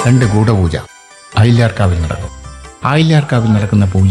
രണ്ട് ഗൂഢപൂജ ആയില്യാർക്കാവിൽ നടക്കും ആയില്യാർക്കാവിൽ നടക്കുന്ന പൂജ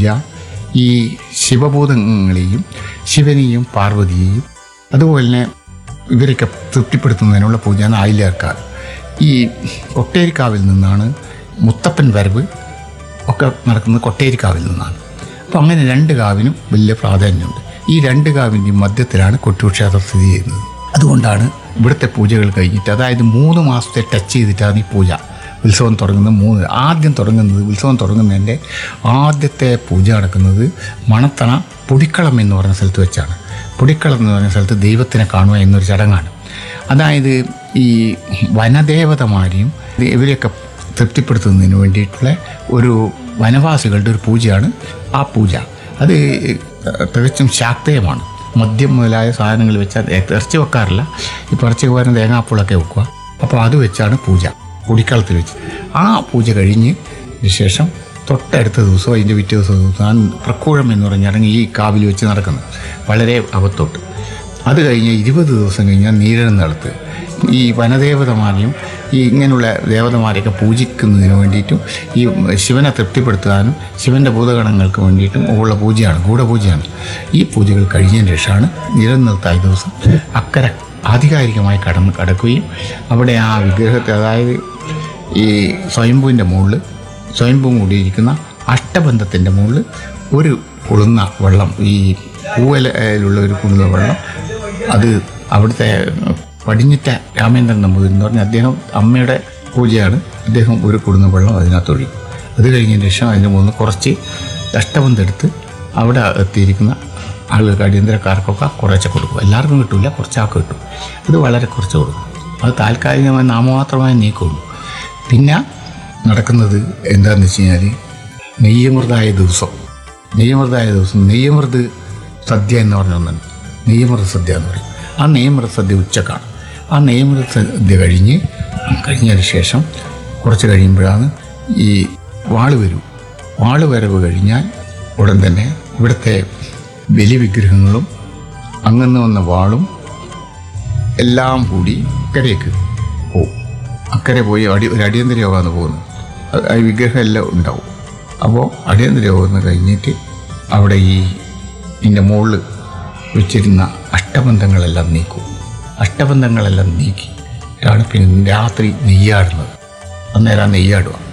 ഈ ശിവഭൂതങ്ങളെയും ശിവനെയും പാർവതിയെയും അതുപോലെ തന്നെ ഇവരൊക്കെ തൃപ്തിപ്പെടുത്തുന്നതിനുള്ള പൂജയാണ് ആയില്യാർക്കാവ് ഈ കൊട്ടേരിക്കാവിൽ നിന്നാണ് മുത്തപ്പൻ വരവ് ഒക്കെ നടക്കുന്നത് കൊട്ടേരിക്കാവിൽ നിന്നാണ് അപ്പോൾ അങ്ങനെ രണ്ട് കാവിനും വലിയ പ്രാധാന്യമുണ്ട് ഈ രണ്ട് കാവിൻ്റെയും മധ്യത്തിലാണ് കൊട്ടൂർ ക്ഷേത്രം സ്ഥിതി ചെയ്യുന്നത് അതുകൊണ്ടാണ് ഇവിടുത്തെ പൂജകൾ കഴിഞ്ഞിട്ട് അതായത് മൂന്ന് മാസത്തെ ടച്ച് ചെയ്തിട്ടാണ് ഈ പൂജ ഉത്സവം തുടങ്ങുന്നത് മൂന്ന് ആദ്യം തുടങ്ങുന്നത് ഉത്സവം തുടങ്ങുന്നതിൻ്റെ ആദ്യത്തെ പൂജ നടക്കുന്നത് മണത്തണ പൊടിക്കളം എന്ന് പറഞ്ഞ സ്ഥലത്ത് വെച്ചാണ് പൊടിക്കളം എന്ന് പറഞ്ഞ സ്ഥലത്ത് ദൈവത്തിനെ കാണുക എന്നൊരു ചടങ്ങാണ് അതായത് ഈ വനദേവതമാരെയും ഇവരെയൊക്കെ തൃപ്തിപ്പെടുത്തുന്നതിന് വേണ്ടിയിട്ടുള്ള ഒരു വനവാസികളുടെ ഒരു പൂജയാണ് ആ പൂജ അത് തികച്ചും ശാക്തേയമാണ് മദ്യം മുതലായ സാധനങ്ങൾ വെച്ചാൽ ഇറച്ചി വെക്കാറില്ല ഇപ്പോൾ ഇറച്ചി വെക്കാനും തേങ്ങാപ്പൂളൊക്കെ വെക്കുക അപ്പോൾ അത് വെച്ചാണ് പൂജ കുടിക്കളത്തിൽ വെച്ച് ആ പൂജ കഴിഞ്ഞ് ശേഷം തൊട്ടടുത്ത ദിവസം അതിൻ്റെ പിറ്റേ ദിവസം താൻ പ്രക്കൂഴം എന്ന് പറഞ്ഞ ചടങ്ങ് ഈ കാവിൽ വെച്ച് നടക്കുന്നത് വളരെ അകത്തോട്ട് അത് കഴിഞ്ഞ് ഇരുപത് ദിവസം കഴിഞ്ഞാൽ നീരെഴുന്നള്ളത്ത് ഈ വനദേവതമാരെയും ഈ ഇങ്ങനെയുള്ള ദേവതമാരെയൊക്കെ പൂജിക്കുന്നതിന് വേണ്ടിയിട്ടും ഈ ശിവനെ തൃപ്തിപ്പെടുത്താനും ശിവൻ്റെ ഭൂതഗണങ്ങൾക്ക് വേണ്ടിയിട്ടും ഉള്ള പൂജയാണ് ഗൂഢപൂജയാണ് ഈ പൂജകൾ കഴിഞ്ഞതിന് ശേഷമാണ് നിലനിർത്തായ ദിവസം അക്കരെ ആധികാരികമായി കടന്ന് കടക്കുകയും അവിടെ ആ വിഗ്രഹത്തെ അതായത് ഈ സ്വയംഭൂവിൻ്റെ മുകളിൽ സ്വയംഭൂ മൂടിയിരിക്കുന്ന അഷ്ടബന്ധത്തിൻ്റെ മുകളിൽ ഒരു കുളുന്ന വെള്ളം ഈ പൂവലയിലുള്ള ഒരു കുളുന്ന വെള്ളം അത് അവിടുത്തെ പടിഞ്ഞിറ്റ രാമേന്ദ്രൻ നമ്പൂതിരി എന്ന് പറഞ്ഞ അദ്ദേഹം അമ്മയുടെ പൂജയാണ് അദ്ദേഹം ഒരു കുടുന്ന വെള്ളം അതിനകത്ത് ഒഴിക്കും അത് കഴിഞ്ഞതിന് ശേഷം അതിൻ്റെ മുകളിൽ കുറച്ച് അഷ്ടബന്ധം എടുത്ത് അവിടെ എത്തിയിരിക്കുന്ന ആളുകൾക്ക് അടിയന്തരക്കാർക്കൊക്കെ കുറച്ച് കൊടുക്കും എല്ലാവർക്കും കിട്ടില്ല കുറച്ചാൾക്ക് കിട്ടും അത് വളരെ കുറച്ച് കൊടുക്കും അത് താൽക്കാലികമായി നാമമാത്രമായി നീക്കുള്ളൂ പിന്നെ നടക്കുന്നത് എന്താണെന്ന് വെച്ച് കഴിഞ്ഞാൽ നെയ്യമൃതായ ദിവസം നെയ്യമൃതായ ദിവസം നെയ്യമൃത് സദ്യ എന്ന് പറഞ്ഞ ഒന്നുണ്ട് നെയ്യമൃത സദ്യ എന്ന് പറയും ആ നെയ്യമൃത സദ്യ ഉച്ചക്കാണ് ആ നെയ്യമൃത സദ്യ കഴിഞ്ഞ് കഴിഞ്ഞതിന് ശേഷം കുറച്ച് കഴിയുമ്പോഴാണ് ഈ വാള് വരൂ വാള് വരവ് കഴിഞ്ഞാൽ ഉടൻ തന്നെ ഇവിടുത്തെ ബലി വിഗ്രഹങ്ങളും അങ്ങനെ വന്ന വാളും എല്ലാം കൂടി അക്കരയ്ക്ക് പോവും അക്കരെ പോയി അടി ഒരു അടിയന്തര യോഗമാണ് പോകുന്നത് അത് ആ വിഗ്രഹം എല്ലാം ഉണ്ടാവും അപ്പോൾ അടിയന്തര യോഗം കഴിഞ്ഞിട്ട് അവിടെ ഈ ഇതിൻ്റെ മുകളിൽ വെച്ചിരുന്ന അഷ്ടബന്ധങ്ങളെല്ലാം നീക്കും അഷ്ടബന്ധങ്ങളെല്ലാം നീക്കി ആണ് പിന്നെ രാത്രി നെയ്യാടുന്നത് അന്നേരം നെയ്യാടുക